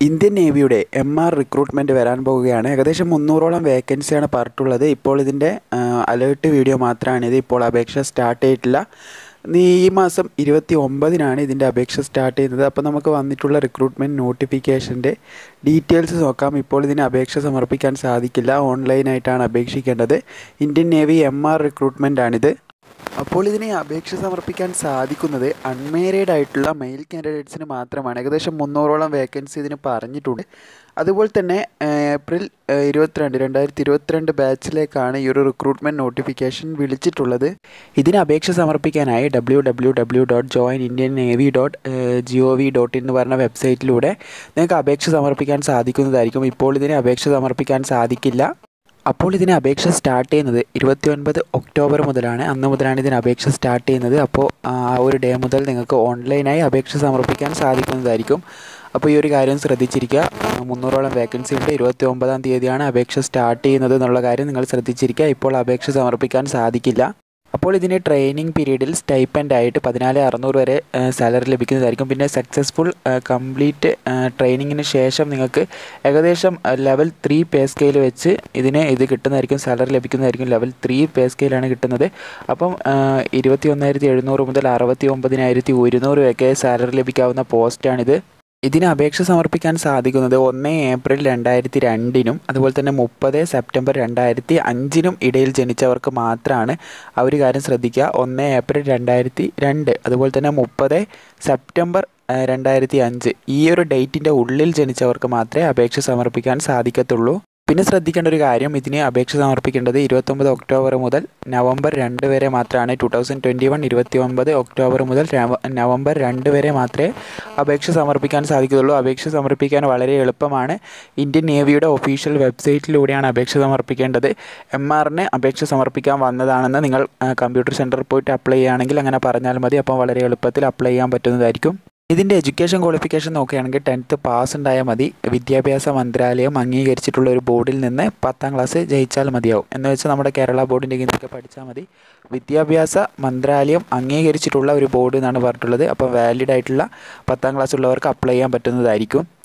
Indian നേവിയുടെ M R recruitment വരാൻ പോവുകയാണ് ഏകദേശം മുന്നൂറോളം വേക്കൻസിയാണ് പറഞ്ഞിട്ടുള്ളത് ഇപ്പോൾ ഇതിൻ്റെ അലേർട്ട് വീഡിയോ മാത്രമാണിത് ഇപ്പോൾ അപേക്ഷ സ്റ്റാർട്ട് ചെയ്തിട്ടില്ല ഈ മാസം ഇരുപത്തി ഒമ്പതിനാണ് ഇതിൻ്റെ അപേക്ഷ സ്റ്റാർട്ട് ചെയ്യുന്നത് അപ്പോൾ നമുക്ക് വന്നിട്ടുള്ള റിക്രൂട്ട്മെൻറ്റ് നോട്ടിഫിക്കേഷൻ്റെ ഡീറ്റെയിൽസ് നോക്കാം ഇപ്പോൾ ഇതിന് അപേക്ഷ സമർപ്പിക്കാൻ സാധിക്കില്ല ഓൺലൈനായിട്ടാണ് അപേക്ഷിക്കേണ്ടത് ഇന്ത്യൻ നേവി എം ആർ റിക്രൂട്ട്മെൻറ്റാണിത് അപ്പോൾ ഇതിനെ അപേക്ഷ സമർപ്പിക്കാൻ സാധിക്കുന്നത് അൺമാരീഡ് ആയിട്ടുള്ള മെയിൽ കാൻഡിഡേറ്റ്സിന് മാത്രമാണ് ഏകദേശം മുന്നൂറോളം വേക്കൻസി ഇതിന് പറഞ്ഞിട്ടുണ്ട് അതുപോലെ തന്നെ ഏപ്രിൽ ഇരുപത്തിരണ്ട് രണ്ടായിരത്തി ഇരുപത്തിരണ്ട് ബാച്ചിലേക്കാണ് ഈ ഒരു റിക്രൂട്ട്മെൻറ്റ് നോട്ടിഫിക്കേഷൻ വിളിച്ചിട്ടുള്ളത് ഇതിന് അപേക്ഷ സമർപ്പിക്കാനായി W W W dot join Indian navy dot G O V dot in എന്ന് പറഞ്ഞ വെബ്സൈറ്റിലൂടെ നിങ്ങൾക്ക് അപേക്ഷ സമർപ്പിക്കാൻ സാധിക്കുന്നതായിരിക്കും ഇപ്പോൾ ഇതിന് അപേക്ഷ സമർപ്പിക്കാൻ സാധിക്കില്ല അപ്പോൾ ഇതിന് അപേക്ഷ സ്റ്റാർട്ട് ചെയ്യുന്നത് ഇരുപത്തി ഒൻപത് ഒക്ടോബർ മുതലാണ് അന്ന് മുതലാണ് ഇതിന് അപേക്ഷ സ്റ്റാർട്ട് ചെയ്യുന്നത് അപ്പോൾ ആ ഒരു ഡേ മുതൽ നിങ്ങൾക്ക് ഓൺലൈനായി അപേക്ഷ സമർപ്പിക്കാൻ സാധിക്കുന്നതായിരിക്കും അപ്പോൾ ഈ ഒരു കാര്യം ശ്രദ്ധിച്ചിരിക്കുക മുന്നൂറോളം വേക്കൻസി ഉണ്ട് ഇരുപത്തി ഒമ്പതാം തീയതിയാണ് അപേക്ഷ സ്റ്റാർട്ട് ചെയ്യുന്നത് എന്നുള്ള കാര്യം നിങ്ങൾ ശ്രദ്ധിച്ചിരിക്കുക ഇപ്പോൾ അപേക്ഷ സമർപ്പിക്കാൻ സാധിക്കില്ല അപ്പോൾ ഇതിന് ട്രെയിനിങ് പീരീഡിൽ സ്റ്റൈപ്പൻ്റ് ആയിട്ട് പതിനാല് അറുന്നൂറ് വരെ സാലറി ലഭിക്കുന്നതായിരിക്കും പിന്നെ സക്സസ്ഫുൾ കംപ്ലീറ്റ് ട്രെയിനിങ്ങിന് ശേഷം നിങ്ങൾക്ക് ഏകദേശം ലെവൽ ത്രീ പേ സ്കെയിൽ വെച്ച് ഇതിന് ഇത് കിട്ടുന്നതായിരിക്കും സാലറി ലഭിക്കുന്നതായിരിക്കും ലെവൽ ത്രീ പേ സ്കെയിലാണ് കിട്ടുന്നത് അപ്പം ഇരുപത്തി ഒന്നായിരത്തി എഴുന്നൂറ് മുതൽ അറുപത്തി ഒമ്പതിനായിരത്തി ഒരുന്നൂറ് വരെ സാലറി ലഭിക്കാവുന്ന പോസ്റ്റാണിത് ഇതിന് അപേക്ഷ സമർപ്പിക്കാൻ സാധിക്കുന്നത് ഒന്ന് ഏപ്രിൽ രണ്ടായിരത്തി രണ്ടിനും അതുപോലെ തന്നെ മുപ്പത് സെപ്റ്റംബർ രണ്ടായിരത്തി അഞ്ചിനും ഇടയിൽ ജനിച്ചവർക്ക് മാത്രമാണ് ആ ഒരു കാര്യം ശ്രദ്ധിക്കുക ഒന്ന് ഏപ്രിൽ രണ്ടായിരത്തി രണ്ട് അതുപോലെ തന്നെ മുപ്പത് സെപ്റ്റംബർ രണ്ടായിരത്തി അഞ്ച് ഈ ഒരു ഡേറ്റിൻ്റെ ഉള്ളിൽ ജനിച്ചവർക്ക് മാത്രമേ അപേക്ഷ സമർപ്പിക്കാൻ സാധിക്കത്തുള്ളൂ പിന്നെ ശ്രദ്ധിക്കേണ്ട ഒരു കാര്യം ഇതിന് അപേക്ഷ സമർപ്പിക്കേണ്ടത് ഇരുപത്തൊമ്പത് ഒക്ടോബർ മുതൽ നവംബർ രണ്ട് വരെ മാത്രമാണ് ടു തൗസൻഡ് ട്വൻറ്റി വൺ ഇരുപത്തി ഒമ്പത് ഒക്ടോബർ മുതൽ നവംബർ രണ്ട് വരെ മാത്രമേ അപേക്ഷ സമർപ്പിക്കാൻ സാധിക്കുകയുള്ളൂ അപേക്ഷ സമർപ്പിക്കാൻ വളരെ എളുപ്പമാണ് ഇന്ത്യൻ നേവിയുടെ ഒഫീഷ്യൽ വെബ്സൈറ്റിലൂടെയാണ് അപേക്ഷ സമർപ്പിക്കേണ്ടത് എം ആറിന് അപേക്ഷ സമർപ്പിക്കാൻ വന്നതാണെന്ന് നിങ്ങൾ കമ്പ്യൂട്ടർ സെൻറ്ററിൽ പോയിട്ട് അപ്ലൈ ചെയ്യുകയാണെങ്കിൽ അങ്ങനെ പറഞ്ഞാൽ മതി അപ്പോൾ വളരെ എളുപ്പത്തിൽ അപ്ലൈ ചെയ്യാൻ പറ്റുന്നതായിരിക്കും ഇതിൻ്റെ എഡ്യൂക്കേഷൻ ക്വാളിഫിക്കേഷൻ നോക്കുകയാണെങ്കിൽ ടെൻത്ത് പാസ് ഉണ്ടായാൽ മതി വിദ്യാഭ്യാസ മന്ത്രാലയം അംഗീകരിച്ചിട്ടുള്ള ഒരു ബോർഡിൽ നിന്ന് പത്താം ക്ലാസ് ജയിച്ചാൽ മതിയാവും എന്ന് വെച്ചാൽ നമ്മുടെ കേരള ബോർഡിൻ്റെ കീഴിലൊക്കെ പഠിച്ചാൽ മതി വിദ്യാഭ്യാസ മന്ത്രാലയം അംഗീകരിച്ചിട്ടുള്ള ഒരു ബോർഡ് എന്നാണ് പറഞ്ഞിട്ടുള്ളത് അപ്പോൾ വാലിഡ് ആയിട്ടുള്ള പത്താം ക്ലാസ് ഉള്ളവർക്ക് അപ്ലൈ ചെയ്യാൻ പറ്റുന്നതായിരിക്കും